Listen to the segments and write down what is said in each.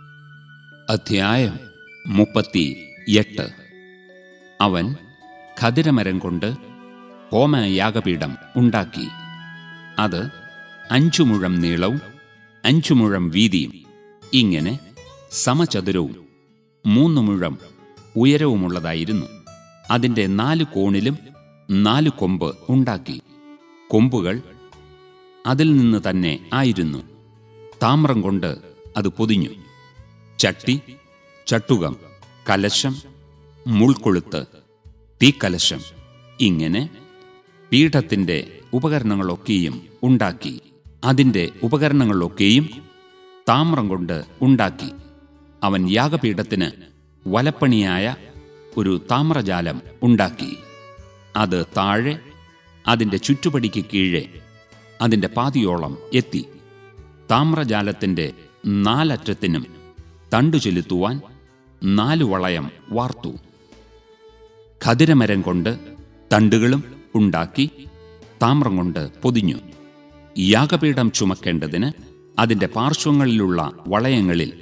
അധ്യായം മുപ്പത്തി എട്ട് അവൻ ഖദിരമരം കൊണ്ട് ഹോമയാഗപീഠം ഉണ്ടാക്കി അത് അഞ്ചു മുഴം നീളവും അഞ്ചു മുഴം വീതിയും ഇങ്ങനെ സമചതുരവും മൂന്ന് മുഴം ഉയരവുമുള്ളതായിരുന്നു അതിൻ്റെ നാല് കോണിലും നാല് കൊമ്പ് ഉണ്ടാക്കി കൊമ്പുകൾ അതിൽ നിന്ന് തന്നെ ആയിരുന്നു താമ്രം കൊണ്ട് അത് പൊതിഞ്ഞു ചട്ടി ചട്ടുകം കലശം മുൾക്കൊളുത്ത് തീക്കലശം ഇങ്ങനെ പീഠത്തിന്റെ ഉപകരണങ്ങളൊക്കെയും ഉണ്ടാക്കി അതിന്റെ ഉപകരണങ്ങളൊക്കെയും താമ്രം കൊണ്ട് ഉണ്ടാക്കി അവൻ യാഗപീഠത്തിന് വലപ്പണിയായ ഒരു താമ്രജാലം ഉണ്ടാക്കി അത് താഴെ അതിന്റെ ചുറ്റുപടിക്ക് കീഴെ അതിന്റെ പാതിയോളം എത്തി താമ്രജാലത്തിന്റെ നാലറ്റത്തിനും തണ്ടു ചെലുത്തുവാൻ നാലു വളയം വാർത്തു ഖദിരമരം കൊണ്ട് തണ്ടുകളും ഉണ്ടാക്കി താമ്രം കൊണ്ട് പൊതിഞ്ഞു യാഗപീഠം ചുമക്കേണ്ടതിന് അതിന്റെ പാർശ്വങ്ങളിലുള്ള വളയങ്ങളിൽ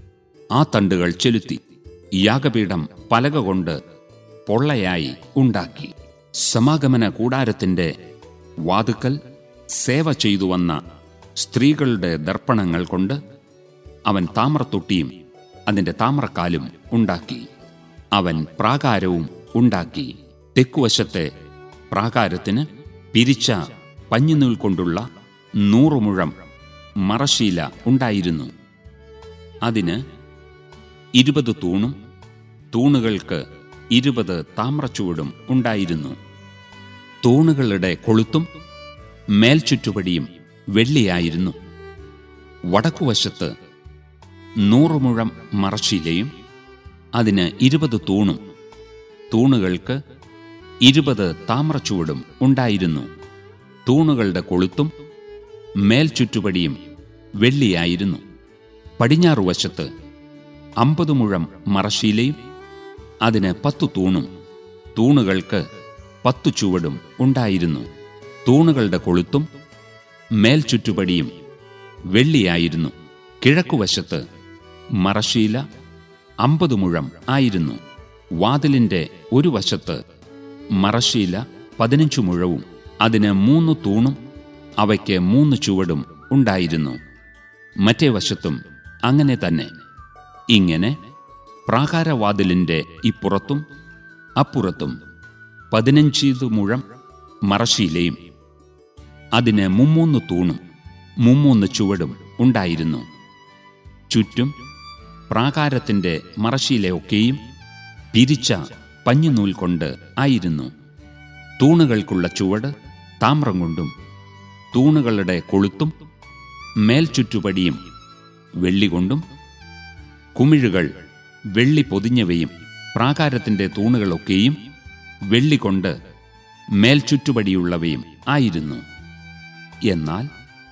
ആ തണ്ടുകൾ ചെലുത്തി യാഗപീഠം പലക കൊണ്ട് പൊള്ളയായി ഉണ്ടാക്കി സമാഗമന കൂടാരത്തിന്റെ വാതുക്കൽ സേവ ചെയ്തു വന്ന സ്ത്രീകളുടെ ദർപ്പണങ്ങൾ കൊണ്ട് അവൻ താമ്രത്തൊട്ടിയും അതിന്റെ താമ്രക്കാലും ഉണ്ടാക്കി അവൻ പ്രാകാരവും ഉണ്ടാക്കി തെക്കുവശത്തെ പ്രാകാരത്തിന് പിരിച്ച പഞ്ഞിനൂൽ കൊണ്ടുള്ള നൂറു മുഴം മറശീല ഉണ്ടായിരുന്നു അതിന് ഇരുപത് തൂണും തൂണുകൾക്ക് ഇരുപത് താമ്രച്ചുവടും ഉണ്ടായിരുന്നു തൂണുകളുടെ കൊളുത്തും മേൽചുറ്റുപടിയും വെള്ളിയായിരുന്നു വടക്കുവശത്ത് നൂറ് മുഴം മറശീലയും അതിന് ഇരുപത് തൂണും തൂണുകൾക്ക് ഇരുപത് താമ്രച്ചുവടും ഉണ്ടായിരുന്നു തൂണുകളുടെ കൊളുത്തും മേൽചുറ്റുപടിയും വെള്ളിയായിരുന്നു പടിഞ്ഞാറുവശത്ത് അമ്പത് മുഴം മറശീലയും അതിന് പത്തു തൂണും തൂണുകൾക്ക് പത്തു ചുവടും ഉണ്ടായിരുന്നു തൂണുകളുടെ കൊളുത്തും മേൽചുറ്റുപടിയും വെള്ളിയായിരുന്നു കിഴക്കുവശത്ത് മറശീല അമ്പത് മുഴം ആയിരുന്നു വാതിലിന്റെ ഒരു വശത്ത് മറശീല പതിനഞ്ചു മുഴവും അതിന് മൂന്ന് തൂണും അവയ്ക്ക് മൂന്ന് ചുവടും ഉണ്ടായിരുന്നു മറ്റേ വശത്തും അങ്ങനെ തന്നെ ഇങ്ങനെ പ്രാകാരവാതിലിന്റെ ഇപ്പുറത്തും അപ്പുറത്തും പതിനഞ്ചീത് മുഴം മറശീലയും അതിന് മുമ്മൂന്ന് തൂണും മുമ്മൂന്ന് ചുവടും ഉണ്ടായിരുന്നു ചുറ്റും പ്രാകാരത്തിന്റെ മറശീലയൊക്കെയും പിരിച്ച പഞ്ഞുനൂൽ കൊണ്ട് ആയിരുന്നു തൂണുകൾക്കുള്ള ചുവട് താമ്രം കൊണ്ടും തൂണുകളുടെ കൊളുത്തും മേൽചുറ്റുപടിയും വെള്ളി കൊണ്ടും കുമിഴുകൾ വെള്ളി പൊതിഞ്ഞവയും പ്രാകാരത്തിന്റെ തൂണുകളൊക്കെയും വെള്ളി കൊണ്ട് മേൽചുറ്റുപടിയുള്ളവയും ആയിരുന്നു എന്നാൽ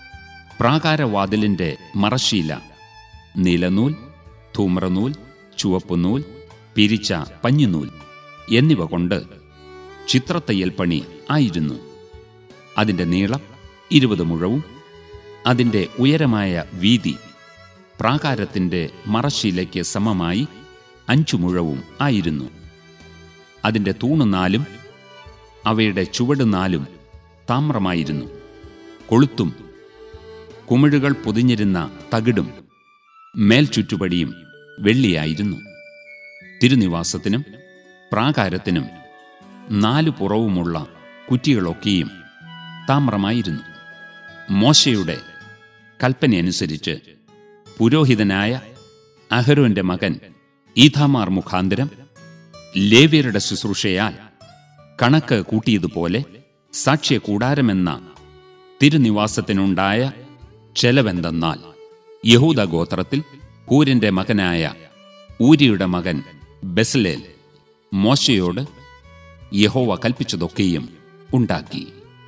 പ്രാകാരവാതിലിന്റെ മറശീല നീലനൂൽ ധൂമ്രനൂൽ ചുവപ്പുനൂൽ പിരിച്ച പഞ്ഞിനൂൽ എന്നിവ കൊണ്ട് ചിത്രത്തയ്യൽ പണി ആയിരുന്നു അതിന്റെ നീളം ഇരുപത് മുഴവും അതിന്റെ ഉയരമായ വീതി പ്രാകാരത്തിന്റെ മറശീലയ്ക്ക് സമമായി അഞ്ചു മുഴവും ആയിരുന്നു അതിന്റെ തൂണ് നാലും അവയുടെ ചുവട് നാലും താമ്രമായിരുന്നു കൊളുത്തും കുമിഴുകൾ പൊതിഞ്ഞിരുന്ന തകിടും മേൽചുറ്റുപടിയും വെള്ളിയായിരുന്നു തിരുനിവാസത്തിനും പ്രാകാരത്തിനും നാലു പുറവുമുള്ള കുറ്റികളൊക്കെയും താമ്രമായിരുന്നു മോശയുടെ കൽപ്പനയനുസരിച്ച് പുരോഹിതനായ അഹരോന്റെ മകൻ ഈഥാമാർ മുഖാന്തരം ലേവ്യരുടെ ശുശ്രൂഷയാൽ കണക്ക് കൂട്ടിയതുപോലെ സാക്ഷ്യ കൂടാരമെന്ന തിരുനിവാസത്തിനുണ്ടായ ചെലവെന്തെന്നാൽ യഹൂദ ഗോത്രത്തിൽ ഹൂരിന്റെ മകനായ ഊരിയുടെ മകൻ ബെസലേൽ മോശയോട് യഹോവ കൽപ്പിച്ചതൊക്കെയും ഉണ്ടാക്കി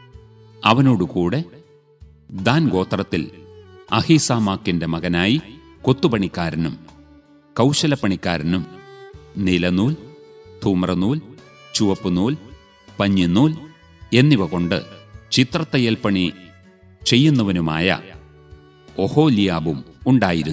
അവനോടുകൂടെ ദാൻ ഗോത്രത്തിൽ അഹീസാമാക്കിന്റെ മകനായി കൊത്തുപണിക്കാരനും കൗശലപ്പണിക്കാരനും നീലനൂൽ ധൂമ്രനൂൽ ചുവപ്പുനൂൽ പഞ്ഞിനൂൽ എന്നിവ കൊണ്ട് ചിത്രത്തയ്യൽ പണി ചെയ്യുന്നവനുമായ ഒഹോലിയാബും ഉണ്ടായിരുന്നു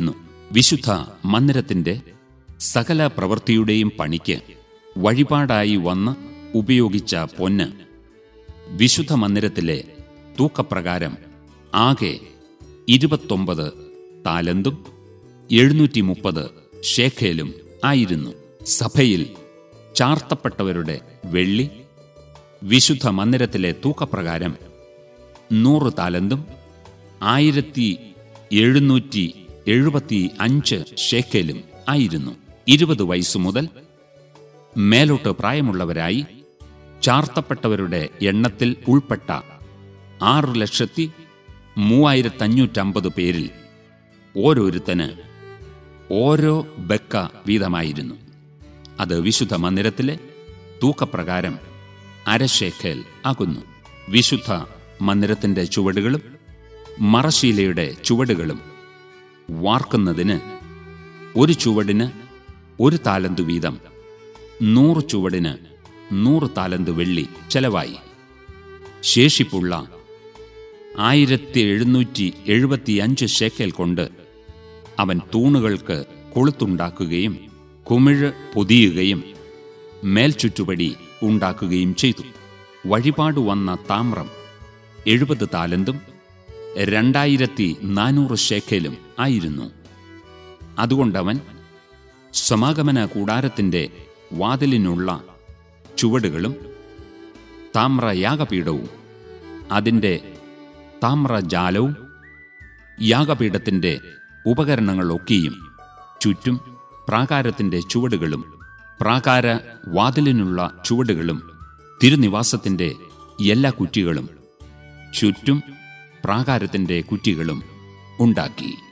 വിശുദ്ധ മന്ദിരത്തിന്റെ സകല പ്രവൃത്തിയുടെയും പണിക്ക് വഴിപാടായി വന്ന് ഉപയോഗിച്ച പൊന്ന് വിശുദ്ധ മന്ദിരത്തിലെ തൂക്കപ്രകാരം ആകെ ഇരുപത്തൊമ്പത് താലന്തും എഴുന്നൂറ്റി മുപ്പത് ഷേഖേലും ആയിരുന്നു സഭയിൽ ചാർത്തപ്പെട്ടവരുടെ വെള്ളി വിശുദ്ധ മന്ദിരത്തിലെ തൂക്കപ്രകാരം നൂറ് താലന്തും ആയിരത്തി എഴുന്നൂറ്റി എഴുപത്തി അഞ്ച് ഷേക്കേലും ആയിരുന്നു ഇരുപത് വയസ്സു മുതൽ മേലോട്ട് പ്രായമുള്ളവരായി ചാർത്തപ്പെട്ടവരുടെ എണ്ണത്തിൽ ഉൾപ്പെട്ട ആറ് ലക്ഷത്തി മൂവായിരത്തഞ്ഞൂറ്റമ്പത് പേരിൽ ഓരോരുത്തന് ഓരോ ബെക്ക വീതമായിരുന്നു അത് വിശുദ്ധ മന്ദിരത്തിലെ തൂക്കപ്രകാരം അരശേഖേൽ ആകുന്നു വിശുദ്ധ മന്ദിരത്തിന്റെ ചുവടുകളും മറശീലയുടെ ചുവടുകളും വാർക്കുന്നതിന് ഒരു ചുവടിന് ഒരു താലന്തു വീതം നൂറ് ചുവടിന് നൂറ് താലന്ത് വെള്ളി ചെലവായി ശേഷിപ്പുള്ള ആയിരത്തി എഴുന്നൂറ്റി എഴുപത്തി അഞ്ച് ഷേക്കൽ കൊണ്ട് അവൻ തൂണുകൾക്ക് കൊളുത്തുണ്ടാക്കുകയും കുമിഴ് പൊതിയുകയും മേൽചുറ്റുപടി ഉണ്ടാക്കുകയും ചെയ്തു വഴിപാട് വന്ന താമ്രം എഴുപത് താലന്തും രണ്ടായിരത്തി നാനൂറ് ഷേഖേലും ആയിരുന്നു അതുകൊണ്ടവൻ സമാഗമന കൂടാരത്തിന്റെ വാതിലിനുള്ള ചുവടുകളും താമ്ര യാഗപീഠവും അതിൻ്റെ താമ്രജാലവും യാഗപീഠത്തിന്റെ ഉപകരണങ്ങളൊക്കെയും ചുറ്റും പ്രാകാരത്തിന്റെ ചുവടുകളും പ്രാകാര വാതിലിനുള്ള ചുവടുകളും തിരുനിവാസത്തിന്റെ എല്ലാ കുറ്റികളും ചുറ്റും പ്രാകാരത്തിന്റെ കുറ്റികളും ഉണ്ടാക്കി